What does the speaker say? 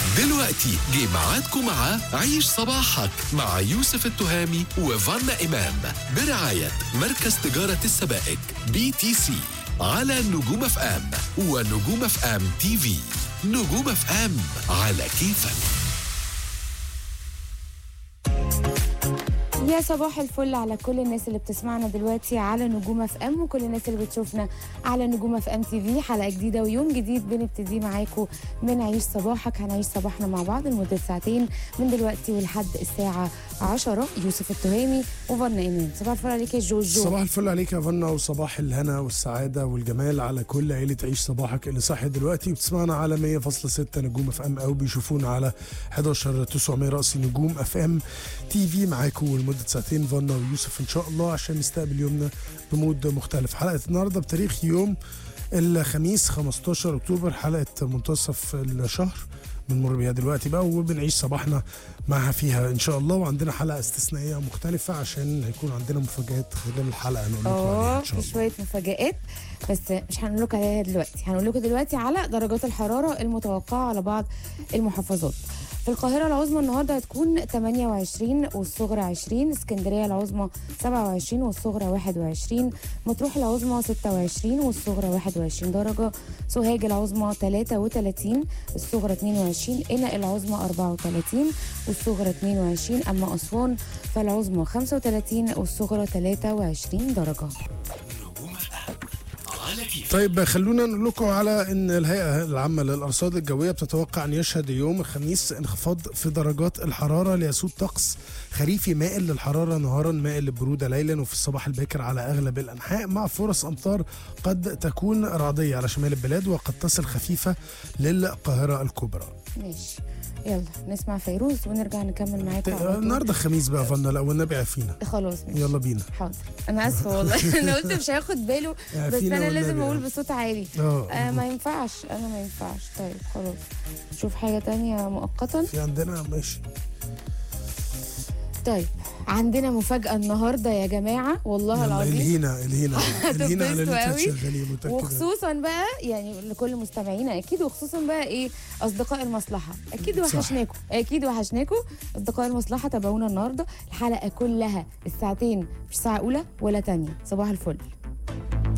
دلوقتي جه ميعادكم مع عيش صباحك مع يوسف التهامي وفانا إمام برعاية مركز تجارة السبائك بي تي سي على نجوم اف ام ونجوم اف ام تي في نجوم اف ام على كيفك يا صباح الفل على كل الناس اللي بتسمعنا دلوقتي على نجوم اف ام وكل الناس اللي بتشوفنا على نجوم اف ام تي في حلقه جديده ويوم جديد بنبتدي معاكم من عيش صباحك هنعيش صباحنا مع بعض لمده ساعتين من دلوقتي ولحد الساعه 10 يوسف التهامي وفرنا ايمان صباح الفل عليك يا جوجو صباح الفل عليك يا فنا وصباح الهنا والسعادة والجمال على كل عيلة عيش صباحك اللي صاحي دلوقتي وبتسمعنا على 100.6 نجوم اف ام او بيشوفونا على 11 900 رأس نجوم اف ام تي في معاكم لمدة ساعتين فنا ويوسف ان شاء الله عشان نستقبل يومنا بمود مختلف حلقة النهاردة بتاريخ يوم الخميس 15 اكتوبر حلقة منتصف الشهر بنمر بيها دلوقتي بقى وبنعيش صباحنا معها فيها ان شاء الله وعندنا حلقه استثنائيه مختلفه عشان هيكون عندنا مفاجات خلال الحلقه نقول لكم عليها اه ان شاء في الله شويه مفاجآت بس مش هنقول لكم عليها دلوقتي هنقول لكم دلوقتي على درجات الحراره المتوقعه على بعض المحافظات في القاهرة العظمى النهارده هتكون 28 والصغرى 20 اسكندرية العظمى 27 والصغرى 21 مطروح العظمى 26 والصغرى 21 درجة سوهاج العظمى 33 الصغرى 22 قنا العظمى 34 والصغرى 22 أما أسوان فالعظمى 35 والصغرى 23 درجة نجوم اف ام على كيفك طيب خلونا نقول لكم على ان الهيئه العامه للارصاد الجويه بتتوقع ان يشهد يوم الخميس انخفاض في درجات الحراره ليسود طقس خريفي مائل للحراره نهارا مائل للبروده ليلا وفي الصباح الباكر على اغلب الانحاء مع فرص امطار قد تكون رعديه على شمال البلاد وقد تصل خفيفه للقاهره الكبرى. ماشي يلا نسمع فيروز ونرجع نكمل معاكم على طول. النهارده الخميس بقى فنا لا والنبي عافينا خلاص ماشي يلا بينا حاضر انا اسفه والله انا قلت مش هياخد باله بس عافينا انا لازم والنبي. اقول بصوت عالي اه آه ما ينفعش انا ما ينفعش طيب خلاص شوف حاجه تانية مؤقتا في عندنا ماشي طيب عندنا مفاجاه النهارده يا جماعه والله يلا العظيم الهينا الهينا الهينا على اللي هتتبسطوا انت قوي. شغالين متاكد وخصوصا بقى يعني لكل مستمعينا اكيد وخصوصا بقى ايه اصدقاء المصلحه اكيد صح. وحشناكم اكيد وحشناكم اصدقاء المصلحه تابعونا النهارده الحلقه كلها الساعتين مش ساعه اولى ولا تانية صباح الفل